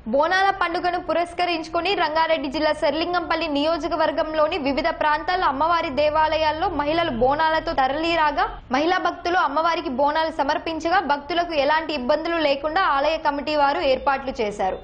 బోనాల పండుగను పురస్కరించుకుని రంగారెడ్డి జిల్లా శర్లింగంపల్లి నియోజకవర్గంలోని వివిధ ప్రాంతాల్లో అమ్మవారి దేవాలయాల్లో మహిళలు బోనాలతో తరలిరాగా మహిళా భక్తులు అమ్మవారికి బోనాలు సమర్పించగా భక్తులకు ఎలాంటి ఇబ్బందులు లేకుండా ఆలయ కమిటీ వారు ఏర్పాట్లు చేశారు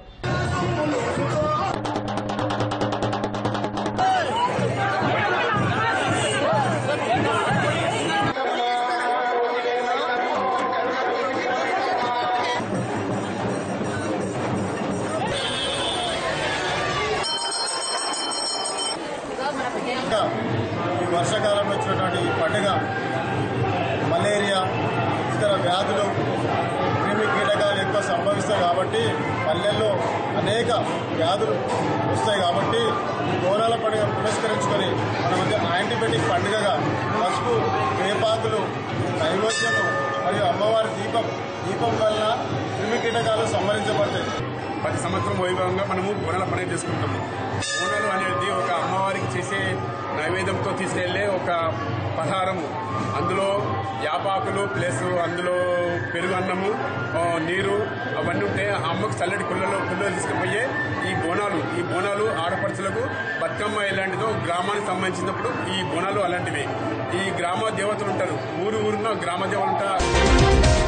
ఇంకా ఈ వర్షాకాలంలో వచ్చినటువంటి ఈ పండుగ మలేరియా ఇతర వ్యాధులు క్రిమి కీటకాలు ఎక్కువ సంభవిస్తాయి కాబట్టి పల్లెల్లో అనేక వ్యాధులు వస్తాయి కాబట్టి ఈ బోనాల పండుగ పురస్కరించుకొని మన మధ్య యాంటీబయాటిక్ పండుగగా పసుపు వేపాకులు నైవేద్యము మరియు అమ్మవారి దీపం దీపం వలన క్రిమి కీటకాలు సంహరించబడతాయి ప్రతి సంవత్సరం వైభవంగా మనము బోనాల పండుగ చేసుకుంటాము బోనాలు అనేది ఒక అమ్మవారికి చేసే నైవేద్యంతో తీసుకెళ్లే ఒక పలహారము అందులో యాపాకులు ప్లస్ అందులో పెరుగు అన్నము ఆ, నీరు అవన్నీ ఉంటే ఆ అమ్మకు చల్లటి కుళ్ళలో కుళ్ళలో తీసుకుపోయే ఈ బోనాలు ఈ బోనాలు ఆడపడుచులకు బతుకమ్మ ఎలాంటిదో గ్రామానికి సంబంధించినప్పుడు ఈ బోనాలు అలాంటివి ఈ గ్రామ దేవతలు ఉంటారు ఊరు ఊరున్న గ్రామ దేవతలు ఉంటారు